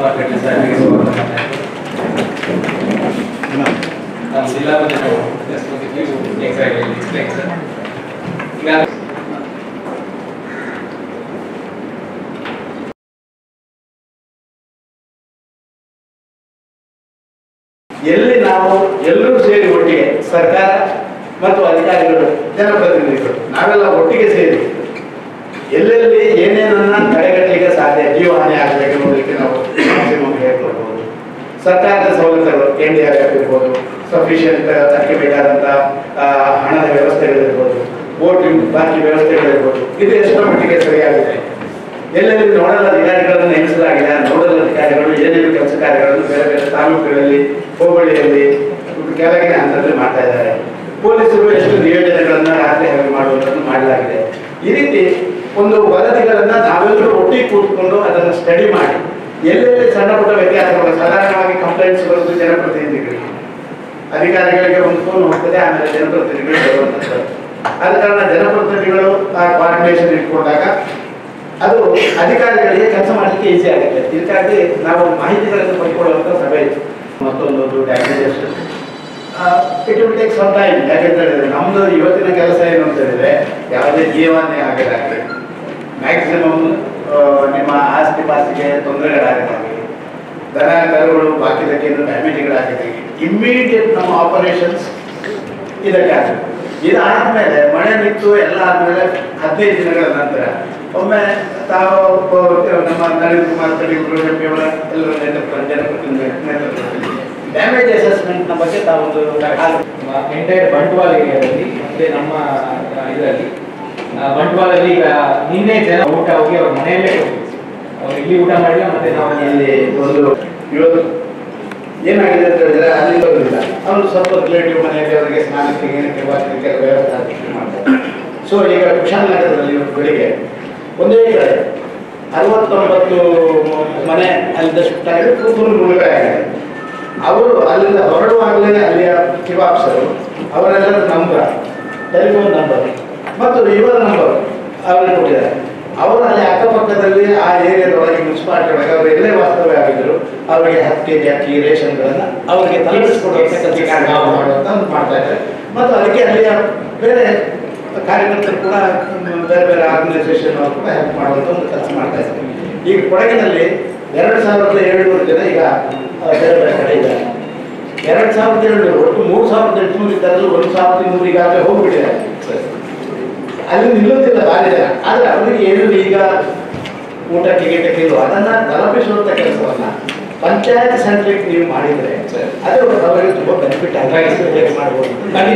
Market ಸಾರಿಗೆ ಸ್ವಾಗತ ಮಾಡ್ತಾ ನಾನು ಜಿಲ್ಲಾ panchayat just to give you exactly explain, sir. ಈಗ ಎಲ್ಲಿ ನಾವು ಎಲ್ಲರೂ ಸೇರಿ ಒಟ್ಟಿಗೆ ಸರ್ಕಾರ ಮತ್ತು ಅಧಿಕಾರಿಗಳು ಜನಪ್ರತಿನಿಧಿಗಳು ನಾವೆಲ್ಲ ಒಟ್ಟಿಗೆ ಸೇರಿ ಎಲ್ಲೆಲ್ಲಿ ಏನೇನನ್ನ ತಡೆಗಟ್ಟಲಿಕ್ಕೆ ಸಾಧ್ಯ ಜೀವಹಾನಿ ಆಗಬೇಕು ನೋಡಲಿಕ್ಕೆ ನಾವು ಮ್ಯಾಕ್ಸಿಮಮ್ ಹೇಳ್ಕೊಳ್ಬೋದು ಸರ್ಕಾರದ ಸವಲತ್ತುಗಳು ಎನ್ ಡಿ ಆರ್ ಎಫ್ ಇರ್ಬೋದು ಸಫಿಷಿಯಂಟ್ ಅದಕ್ಕೆ ಬೇಕಾದಂಥ ಆ, ಹಣದ ವ್ಯವಸ್ಥೆಗಳಿರ್ಬೋದು ಬೋಟ್ ಬಾಕಿ ವ್ಯವಸ್ಥೆಗಳಿರ್ಬೋದು ಇದು ಎಷ್ಟೋ ಮಟ್ಟಿಗೆ ಸರಿಯಾಗಿದೆ ಎಲ್ಲೆಲ್ಲಿ ನೋಡಲ್ ಅಧಿಕಾರಿಗಳನ್ನು ನೇಮಿಸಲಾಗಿದೆ ಆ ನೋಡಲ್ ಅಧಿಕಾರಿಗಳು ಏನೇನು ಕೆಲಸ ಕಾರ್ಯಗಳನ್ನು ಬೇರೆ ಬೇರೆ ತಾಲೂಕುಗಳಲ್ಲಿ ಹೋಬಳಿಯಲ್ಲಿ ಕೆಳಗಿನ ಹಂತದಲ್ಲಿ ಮಾಡ್ತಾ ಇದ್ದಾರೆ ಪೊಲೀಸರು ಎಷ್ಟು ನಿಯೋಜನೆಗಳನ್ನ ರಾತ್ರಿ ಹಗಲು ಮಾಡುವುದನ್ನು ಮಾಡಲಾಗಿದೆ ಈ ರೀತಿ ಒಂದು ವರದಿಗಳನ್ನ ನಾವೆಲ್ಲರೂ ಒಟ್ಟಿಗೆ ಕೂತ್ಕೊಂಡು ಅದನ್ನು ಸ್ಟಡಿ ಮಾಡಿ ಎಲ್ಲೆಲ್ಲಿ ಸಣ್ಣ ಪುಟ್ಟ ವ್ಯತ್ಯಾಸಗಳು ಸಾಧಾರಣವಾಗಿ ಕಂಪ್ಲೇಂಟ್ಸ್ ಬರೋದು ಜನಪ್ರತಿನಿಧಿಗಳಿಗೆ ಅಧಿಕಾರಿಗಳಿಗೆ ಒಂದು ಫೋನ್ ಹೋಗ್ತದೆ ಆಮೇಲೆ ಜನಪ್ರತಿನಿಧಿಗಳು ಬರುವಂಥದ್ದು ಆದ ಕಾರಣ ಜನಪ್ರತಿನಿಧಿಗಳು ಆ ಕೋಆರ್ಡಿನೇಷನ್ ಇಟ್ಕೊಂಡಾಗ ಅದು ಅಧಿಕಾರಿಗಳಿಗೆ ಕೆಲಸ ಮಾಡಲಿಕ್ಕೆ ಈಸಿ ಆಗುತ್ತೆ ಇದಕ್ಕಾಗಿ ನಾವು ಮಾಹಿತಿಗಳನ್ನು ಪಡ್ಕೊಳ್ಳುವಂಥ ಸಭೆ ಇತ್ತು ಮತ್ತೊಂದು damages it will take some time ಯಾಕೆಂತ ಹೇಳಿದ್ರೆ ನಮ್ದು ಇವತ್ತಿನ ಕೆಲಸ ಏನು ಅಂತ ಹೇಳಿದ್ರೆ ಯಾವುದೇ ಜೀವನೇ ಆಗದಾಗಲಿ ಮ್ಯಾಕ್ಸಿಮಮ್ ನಿಮ್ಮ ಆಸ್ತಿ ಪಾಸ್ತಿಗೆ ತೊಂದರೆಗಳಾಗದಾಗಲಿ ದನ ಕರುಗಳು ಬಾಕಿದಕ್ಕೆ ಏನು ಡ್ಯಾಮೇಜ್ಗಳಾಗಿದೆ ಇಮ್ಮಿಡಿಯೇಟ್ ನಮ್ಮ ಆಪರೇಷನ್ಸ್ ಇದಕ್ಕಾಗಿ ಇದಾದ್ಮೇಲೆ ಮಳೆ ನಿಂತು ಎಲ್ಲ ಆದ್ಮೇಲೆ ಹದಿನೈದು ದಿನಗಳ ನಂತರ ಒಮ್ಮೆ ತಾವು ಒಬ್ಬ ನಮ್ಮ ನಳಿನ್ ಕುಮಾರ್ ಕಡಿಗಳು ಅವರ ಎಲ್ಲರ ನೇತೃತ್ವ ಜನಪ್ರತಿನಿಧಿ ನೇತೃತ್ವದಲ್ಲಿ ಡ್ಯಾಮೇಜ್ ಅಸೆಸ್ಮೆಂಟ್ನ ಬಗ್ಗೆ ತಾವೊಂದು ಎಂಟೈರ್ ಬಂಟ್ವಾಳ ಏರಿಯಾದಲ್ಲಿ ಮತ್ತೆ ನಮ್ಮ ಆ, ಇದರಲ್ಲಿ ಆ, ಬಂಟ್ವಾಳದಲ್ಲಿ ಈಗ ನಿನ್ನೆ ಜನ ಊಟ ಹೋಗಿ ಅವ್ರ ಮನೆಯಲ್ಲೇ ಕೊಟ್ಟಿದ್ರು. ಅವ್ರು ಇಲ್ಲಿ ಊಟ ಮಾಡಿಲ್ಲ ಮತ್ತೆ ನಾವು ಇಲ್ಲಿ ಒಂದು ಇವತ್ತು ಏನಾಗಿದೆ ಅಂತ ಹೇಳಿದ್ರೆ ಅಲ್ಲಿ ಬರೋದಿಲ್ಲ ಅವರು ಸ್ವಲ್ಪ ರಿಲೇಟಿವ್ ಮನೆಯಲ್ಲಿ ಅವರಿಗೆ ಸ್ನಾನಕ್ಕೆ ಏನಕ್ಕೆ ವಾಸಕ್ಕೆ ವ್ಯವಸ್ಥೆ ಆಗ್ಲಿಕ್ಕೆ ಮಾಡ್ತಾರೆ ಸೊ ಈಗ ಕುಶಾಲನಗರದಲ್ಲಿ ಇವತ್ತು ಬೆಳಿಗ್ಗೆ ಒಂದೇ ಕಡೆ ಅರವತ್ತೊಂಬತ್ತು ಮನೆ ಅಲ್ಲಿಂದ ಶಿಫ್ಟ್ ಆಗಿದೆ ಫುಲ್ ಮುಳುಗಡೆ ಆಗಿದೆ ಅವರು ಅಲ್ಲಿಂದ ಹೊರಡುವಾಗಲೇ ಅಲ್ಲಿಯ ಶಿವಾಪ್ಸರು ಅವರೆಲ್ಲರ ನಂಬರ್ ಟೆಲಿಫೋನ್ ನಂಬರ್ ಮತ್ತು ಇವರ ನಂಬರ್ ಅವರಿಗೆ ಕೊಟ್ಟಿದ್ದಾರೆ ಅವರು ಅಲ್ಲಿ ಅಕ್ಕಪಕ್ಕದಲ್ಲಿ ಆ ಏರಿಯಾದೊಳಗೆ ಮುನ್ಸಿಪಾಲಿಟಿ ಒಳಗೆ ಅವರು ಎಲ್ಲೇ ವಾಸ್ತವ್ಯ ಆಗಿದ್ರು ಅವರಿಗೆ ಹತ್ತು ಕೆ ಜಿ ಅಕ್ಕಿ ರೇಷನ್ಗಳನ್ನು ಅವರಿಗೆ ತಲುಪಿಸ್ಕೊಡುವಂಥ ಕೆಲಸ ಕಾರ್ಯ ಮಾಡುವಂತ ಒಂದು ಮಾಡ್ತಾ ಇದ್ದಾರೆ ಮತ್ತು ಅದಕ್ಕೆ ಅಲ್ಲಿಯ ಬೇರೆ ಕಾರ್ಯಕರ್ತರು ಕೂಡ ಮ್, ಬೇರೆ ಬೇರೆ ಆರ್ಗನೈಸೇಷನ್ ಅವರು ಕೂಡ ಹೆಲ್ಪ್ ಮಾಡುವಂಥ ಒಂದು ಕೆಲಸ ಮಾಡ್ತಾ ಇದ್ದಾರೆ ಈಗ ಕೊಡಗಿನಲ್ಲಿ ಎರಡು ಸಾವಿರದ ಏಳುನೂರು ಜನ ಈಗ ಆ, ಬೇರೆ ಬೇರೆ ಕಡೆ ಇದ್ದಾರೆ ಎರಡು ಸಾವಿರದ ಏಳುನೂರು ಒಟ್ಟು ಮೂರು ಸಾವಿರದ ಎಂಟುನೂರು ಇದ್ದಾರಲ್ಲ ಒಂದು ಸಾವಿರದ ಇನ್ನೂರು ಈಗಾಗಲೇ ಹೋಗ್ಬಿಟ್ಟಿದ್ದಾರೆ ಅಲ್ಲಿ ನಿಲ್ಲೋದಿಲ್ಲ ಭಾರಿ ಜನ ಆದ್ರೆ ಅವರಿಗೆ ಏನು ಈಗ ಊಟಕ್ಕೆ ಗೀಟಕ್ಕೆ ಇಲ್ವೋ ಅದನ್ನ ತಲುಪಿಸುವಂತ ಕೆಲಸವನ್ನ ಪಂಚಾಯತ್ ಸೆಂಟ್ರಿಗೆ ನೀವು ಮಾಡಿದ್ರೆ ಅದೇ ಅವರಿಗೆ ತುಂಬಾ ಬೆನಿಫಿಟ್ ಆಗಿ ಮಾಡ್ಬೋದು